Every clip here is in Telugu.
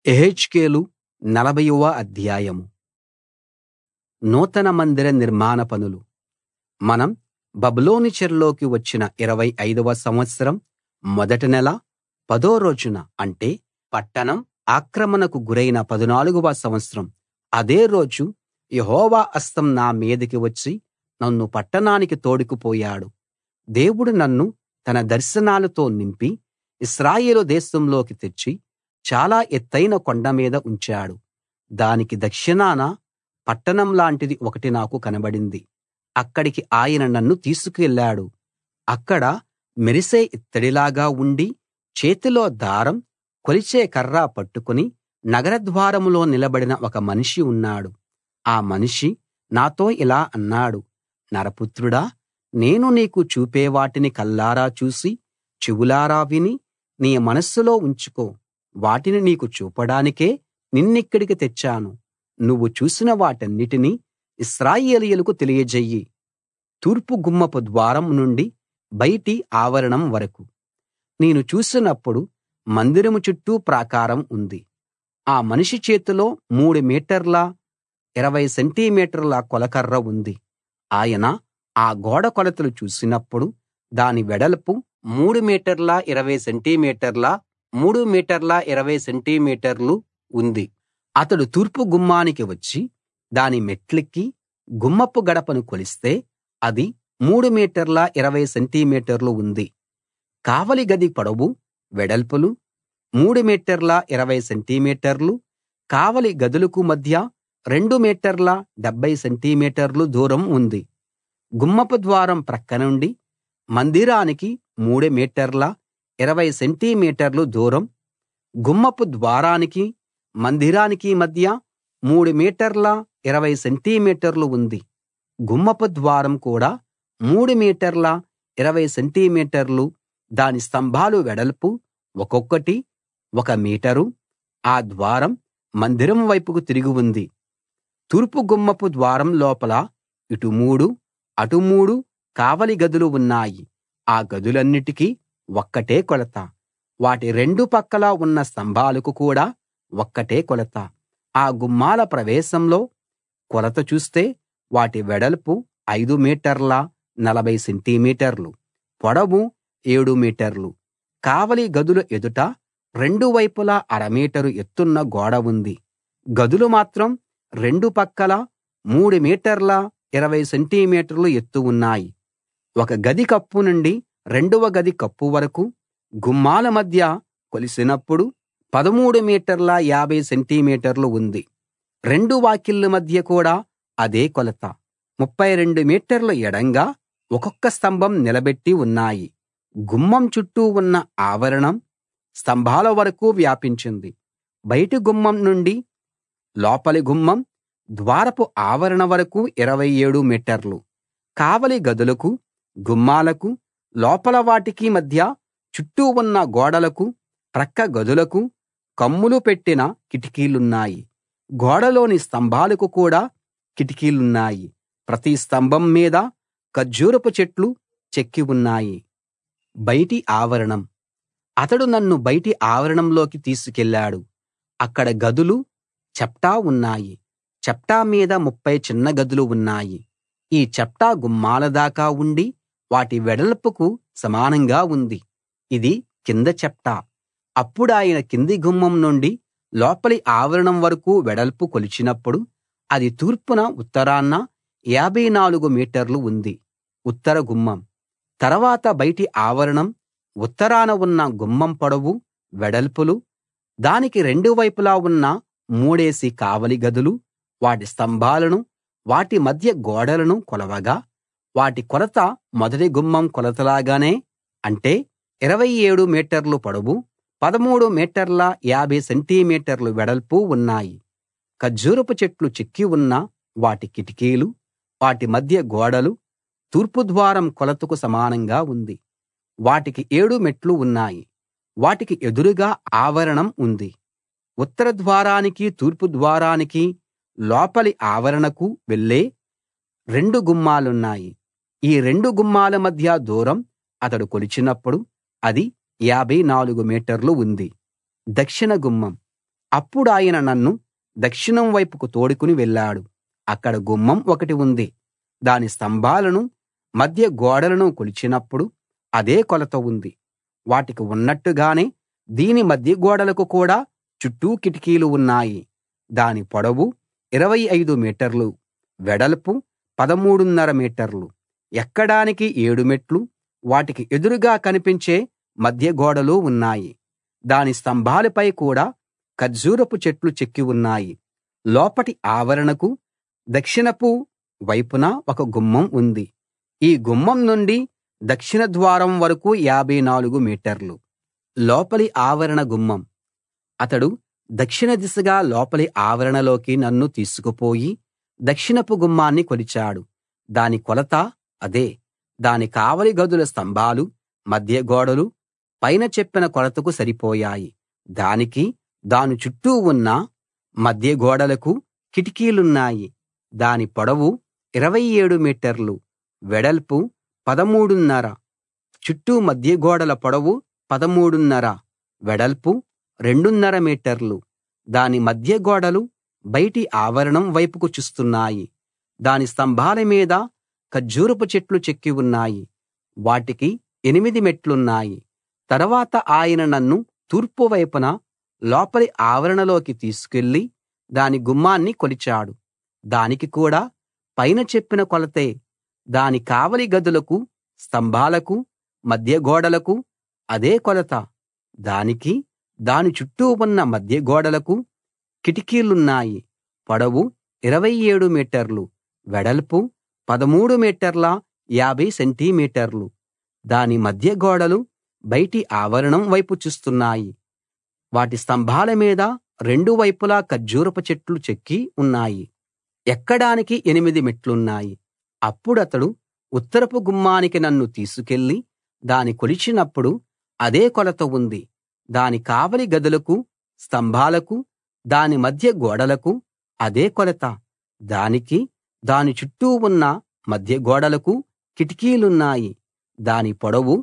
యెహెజ్కేలు నలభైవ అధ్యాయం నూతన మందిర నిర్మాణ పనులు మనం బబులోను చెరలోకి వచ్చిన 25 వ సంవత్సరం మొదటి నెల పదో రోజున అంటే పట్టణం ఆక్రమణకు గురైన 14 వ సంవత్సరం అదే రోజు యెహోవా హస్తం నా మీదికి వచ్చి నన్ను పట్టణానికి తోడుకుపోయాడు దేవుడు నన్ను తన దర్శనాలతో నింపి ఇశ్రాయేలు దేశంలోకి తెచ్చి చాలా ఎత్తయిన కొండ మీద ఉంచాడు దానికి దక్షిణాన పట్టణం లాంటిది ఒకటి నాకు కనబడింది అక్కడికి ఆయన నన్ను తీసుకెళ్ళాడు అక్కడ మెరిసే ఇత్తడిలాగా ఉండి చేతిలో దారం కొలిచే కర్ర పట్టుకుని నగర ద్వారంలో నిలబడిన ఒక మనిషి ఉన్నాడు ఆ మనిషి నాతో ఇలా అన్నాడు నరపుత్రుడా నేను నీకు చూపే వాటిని కళ్ళారా చూసి చెవులారా విని నీ మనస్సులో ఉంచుకో వాటిని నీకు చూపడానికే నిన్నిక్కడికి తెచ్చాను నువ్వు చూసిన వాటన్నిటినీ ఇశ్రాయేలీయులకు తెలియజెయ్యి తూర్పు గుమ్మపు ద్వారం నుండి బయటి ఆవరణం వరకూ నేను చూసినప్పుడు మందిరం చుట్టూ ప్రాకారం ఉంది ఆ మనిషి చేతిలో మూడు మీటర్ల 20 సెంటి మీటర్ల కొలకర్ర ఉంది ఆయన ఆ గోడ కొలతలు చూసినప్పుడు దాని వెడల్పు మూడు మీటర్ల 20 సెంటి మీటర్ల మూడు మీటర్ల 20 సెంటి మీటర్లు ఉంది అతడు తూర్పు గుమ్మానికి వచ్చి దాని మెట్లెక్కి గుమ్మపు గడపను కొలిస్తే అది మూడు మీటర్ల 20 సెంటి మీటర్లు ఉంది కావలి గది పొడవు వెడల్పులు మూడు మీటర్ల 20 సెంటి మీటర్లు కావలి గదులకు మధ్య రెండు మీటర్ల 70 సెంటి మీటర్లు దూరం ఉంది గుమ్మపు ద్వారం ప్రక్కనుండి మందిరానికి మూడు మీటర్ల 20 సెంటి మీటర్లు దూరం గుమ్మపు ద్వారానికి మందిరానికి మధ్య మూడు మీటర్ల 20 సెంటి మీటర్లు ఉంది గుమ్మపు ద్వారం కూడా మూడు మీటర్ల 20 సెంటి మీటర్లు దాని స్తంభాలు వెడల్పు ఒక్కొక్కటి ఒక మీటరు ఆ ద్వారం మందిరం వైపుకు తిరిగి ఉంది తూర్పు గుమ్మపు ద్వారం లోపల ఇటు మూడు అటు మూడు కావలి గదులు ఉన్నాయి ఆ గదులన్నిటికీ ఒక్కటే కొలత వాటి రెండు పక్కలా ఉన్న స్తంభాలకు కూడా ఒక్కటే కొలత ఆ గుమ్మాల ప్రవేశంలో కొలత చూస్తే వాటి వెడల్పు ఐదు మీటర్ల 40 సెంటి మీటర్లు పొడవు ఏడు మీటర్లు కావలి గదుల ఎదుట రెండు వైపులా అర మీటరు ఎత్తున్న గోడ ఉంది గదులు మాత్రం రెండు పక్కలా మూడు మీటర్ల 20 సెంటి మీటర్లు ఎత్తు ఉన్నాయి ఒక గది కప్పు నుండి రెండవ గది కప్పు వరకూ గుమ్మాల మధ్య కొలిసినప్పుడు 13 మీటర్ల 50 సెంటి మీటర్లు ఉంది రెండు వాకిళ్ళ మధ్య కూడా అదే కొలత 32 మీటర్లు ఎడంగా ఒక్కొక్క స్తంభం నిలబెట్టి ఉన్నాయి గుమ్మం చుట్టూ ఉన్న ఆవరణం స్తంభాల వరకూ వ్యాపించింది బయటి గుమ్మం నుండి లోపలి గుమ్మం ద్వారపు ఆవరణ వరకూ 27 మీటర్లు కావలి గదులకు గుమ్మాలకు లోపల వాటికి మధ్య చుట్టూ ఉన్న గోడలకు ప్రక్క గదులకు కమ్ములు పెట్టిన కిటికీలున్నాయి గోడలోని స్తంభాలకు కూడా కిటికీలున్నాయి ప్రతి స్తంభం మీద ఖర్జూరపు చెట్లు చెక్కి ఉన్నాయి బయటి ఆవరణం అతడు నన్ను బయటి ఆవరణంలోకి తీసుకెళ్ళాడు అక్కడ గదులు చప్టా ఉన్నాయి చప్టా మీద ముప్ఫై చిన్న గదులు ఉన్నాయి ఈ చప్టా గుమ్మాల దాకా ఉండి వాటి వెడల్పుకు సమానంగా ఉంది ఇది కింద చప్టా అప్పుడాయన కింది గుమ్మం నుండి లోపలి ఆవరణం వరకూ వెడల్పు కొలిచినప్పుడు అది తూర్పున ఉత్తరాన 54 మీటర్లు ఉంది ఉత్తర గుమ్మం తర్వాత బయటి ఆవరణం ఉత్తరాన ఉన్న గుమ్మం పొడవు వెడల్పులు దానికి రెండు వైపులా ఉన్న మూడేసి కావలి గదులు వాటి స్తంభాలను వాటి మధ్య గోడలను కొలవగా వాటి కొలత మొదటి గుమ్మం కొలతలాగానే అంటే 27 మీటర్లు పొడవు 13 మీటర్ల 50 సెంటి మీటర్లు వెడల్పు ఉన్నాయి ఖర్జూరపు చెట్లు చెక్కి ఉన్న వాటి కిటికీలు వాటి మధ్య గోడలు తూర్పు ద్వారం కొలతకు సమానంగా ఉంది వాటికి ఏడు మెట్లు ఉన్నాయి వాటికి ఎదురుగా ఆవరణం ఉంది ఉత్తర ద్వారానికి తూర్పు ద్వారానికి లోపలి ఆవరణకు వెళ్ళే రెండు గుమ్మాలున్నాయి ఈ రెండు గుమ్మాల మధ్య దూరం అతడు కొలిచినప్పుడు అది 54 మీటర్లు ఉంది దక్షిణ గుమ్మం అప్పుడాయన నన్ను దక్షిణం వైపుకు తోడుకుని వెళ్ళాడు అక్కడ గుమ్మం ఒకటి ఉంది దాని స్తంభాలను మధ్య గోడలను కొలిచినప్పుడు అదే కొలత ఉంది వాటికి ఉన్నట్టుగానే దీని మధ్య గోడలకు కూడా చుట్టూ కిటికీలు ఉన్నాయి దాని పొడవు 25 మీటర్లు వెడల్పు పదమూడున్నర మీటర్లు ఎక్కడానికి ఏడు మెట్లు వాటికి ఎదురుగా కనిపించే మధ్య గోడలు ఉన్నాయి దాని స్తంభాలపై కూడా ఖర్జూరపు చెట్లు చెక్కి ఉన్నాయి లోపటి ఆవరణకు దక్షిణపు వైపున ఒక గుమ్మం ఉంది ఈ గుమ్మం నుండి దక్షిణ ద్వారం వరకు 54 మీటర్లు లోపలి ఆవరణ గుమ్మం అతడు దక్షిణ దిశగా లోపలి ఆవరణలోకి నన్ను తీసుకుపోయి దక్షిణపు గుమ్మాన్ని కొలిచాడు దాని కొలత అదే దాని కావలి గదుల స్తంభాలు మధ్య గోడలు పైన చెప్పిన కొలతకు సరిపోయాయి దానికి దాని చుట్టూ ఉన్న మధ్య గోడలకు కిటికీలున్నాయి దాని పొడవు 27 మీటర్లు వెడల్పు పదమూడున్నర చుట్టూ మధ్య గోడల పొడవు పదమూడున్నర వెడల్పు రెండున్నర మీటర్లు దాని మధ్య గోడలు బయటి ఆవరణం వైపుకు చూస్తున్నాయి దాని స్తంభాల మీద ఖర్జూరపు చెట్లు చెక్కి ఉన్నాయి వాటికి ఎనిమిది మెట్లున్నాయి తర్వాత ఆయన నన్ను తూర్పు వైపున లోపలి ఆవరణలోకి తీసుకెళ్ళి దాని గుమ్మాన్ని కొలిచాడు దానికి కూడా పైన చెప్పిన కొలతే దాని కావలి గదులకు స్తంభాలకు మధ్య గోడలకు అదే కొలత దానికి దాని చుట్టూ ఉన్న మధ్య గోడలకు కిటికీలున్నాయి పొడవు 27 మీటర్లు వెడల్పు 13 మీటర్ల 50 సెంటిమీటర్లు దాని మధ్య గోడలు బయటి ఆవరణం వైపు చూస్తున్నాయి వాటి స్తంభాల మీద రెండు వైపులా ఖర్జూరపు చెట్లు చెక్కి ఉన్నాయి ఎక్కడానికి ఎనిమిది మెట్లున్నాయి అప్పుడతడు ఉత్తరపు గుమ్మానికి నన్ను తీసుకెళ్ళి దాని కొలిచినప్పుడు అదే కొలత ఉంది దాని కావలి గదులకు స్తంభాలకు దాని మధ్య గోడలకు అదే కొలత దానికి దాని చుట్టూ ఉన్న మధ్య గోడలకు కిటికీలున్నాయి దాని పొడవు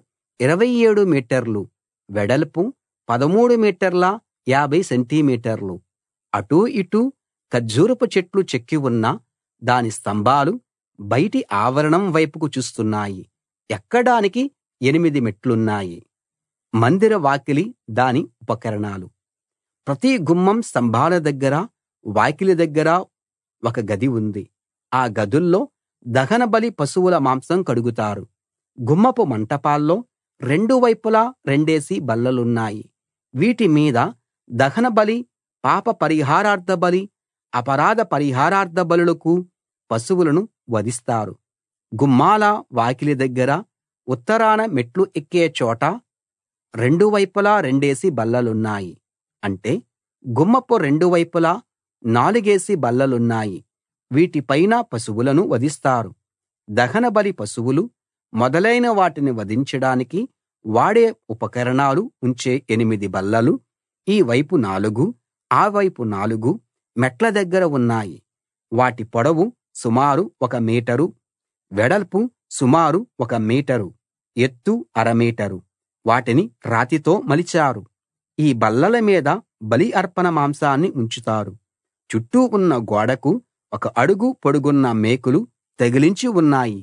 27 మీటర్లు వెడల్పు 13 మీటర్ల 50 సెంటిమీటర్లు అటూ ఇటూ ఖర్జూరపు చెట్లు చెక్కి ఉన్న దాని స్తంభాలు బయటి ఆవరణం వైపుకు చూస్తున్నాయి ఎక్కడానికి ఎనిమిది మెట్లున్నాయి మందిర వాకిలి దాని ఉపకరణాలు ప్రతి గుమ్మం స్తంభాల దగ్గర వాకిలి దగ్గర ఒక గది ఉంది ఆ గదుల్లో దహనబలి పశువుల మాంసం కడుగుతారు గుమ్మపు మంటపాల్లో రెండు వైపులా రెండేసి బల్లలున్నాయి వీటి మీద దహనబలి పాప పరిహారార్థ బలి అపరాధ పరిహారార్థ బలులకు పశువులను వధిస్తారు గుమ్మాల వాకిలి దగ్గర ఉత్తరాన మెట్లు ఎక్కే చోట రెండు వైపులా రెండేసి బల్లలున్నాయి అంటే గుమ్మపు రెండు వైపులా నాలుగేసి బల్లలున్నాయి వీటి పైన పశువులను వధిస్తారు దహనబలి పశువులు మొదలైన వాటిని వధించడానికి వాడే ఉపకరణాలు ఉంచే ఎనిమిది బల్లలు ఈ వైపు నాలుగు ఆ వైపు నాలుగు మెట్ల దగ్గర ఉన్నాయి వాటి పొడవు సుమారు ఒక మీటరు వెడల్పు సుమారు ఒక మీటరు ఎత్తు అర మీటరు వాటిని రాతితో మలిచారు ఈ బల్లల మీద బలి అర్పణ మాంసాన్ని ఉంచుతారు చుట్టూ ఉన్న గోడకు ఒక అడుగు పొడుగున్న మేకులు తగిలించి ఉన్నాయి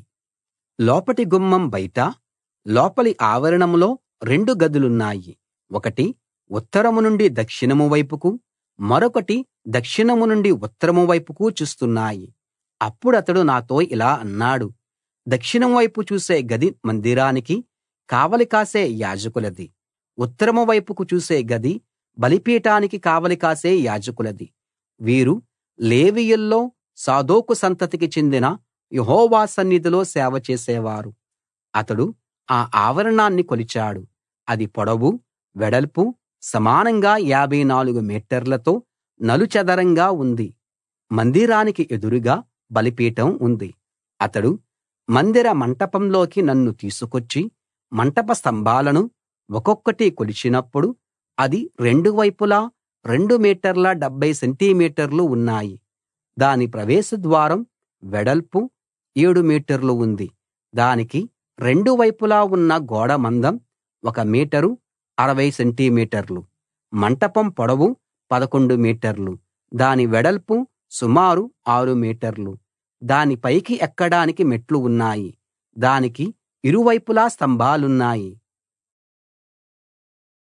లోపటి గుమ్మం బయట లోపలి ఆవరణంలో రెండు గదులున్నాయి ఒకటి ఉత్తరం నుండి దక్షిణం వైపుకు మరొకటి దక్షిణం నుండి ఉత్తరం వైపుకు చూస్తున్నాయి అప్పుడతడు నాతో ఇలా అన్నాడు దక్షిణం వైపు చూసే గది మందిరానికి కావలి కాసే యాజకులది ఉత్తరం వైపుకు చూసే గది బలిపీఠానికి కావలి కాసే యాజకులది వీరు లేవీయుల్లో సాదోకు సంతతికి చెందిన యెహోవా సన్నిధిలో సేవ చేసేవారు అతడు ఆ ఆవరణాన్ని కొలిచాడు అది పొడవు వెడల్పు సమానంగా 54 మీటర్లతో నలుచదరంగా ఉంది మందిరానికి ఎదురుగా బలిపీఠం ఉంది అతడు మందిర మంటపంలోకి నన్ను తీసుకొచ్చి మంటప స్తంభాలను ఒక్కొక్కటి కొలిచినప్పుడు అది రెండు వైపులా రెండు మీటర్ల 70 సెంటిమీటర్లు ఉన్నాయి దాని ప్రవేశ ద్వారం వెడల్పు ఏడు మీటర్లు ఉంది దానికి రెండు వైపులా ఉన్న గోడ మందం ఒక మీటరు 60 సెంటిమీటర్లు మంటపం పొడవు 11 మీటర్లు దాని వెడల్పు సుమారు 6 మీటర్లు దాని పైకి ఎక్కడానికి మెట్లు ఉన్నాయి దానికి ఇరువైపులా స్తంభాలున్నాయి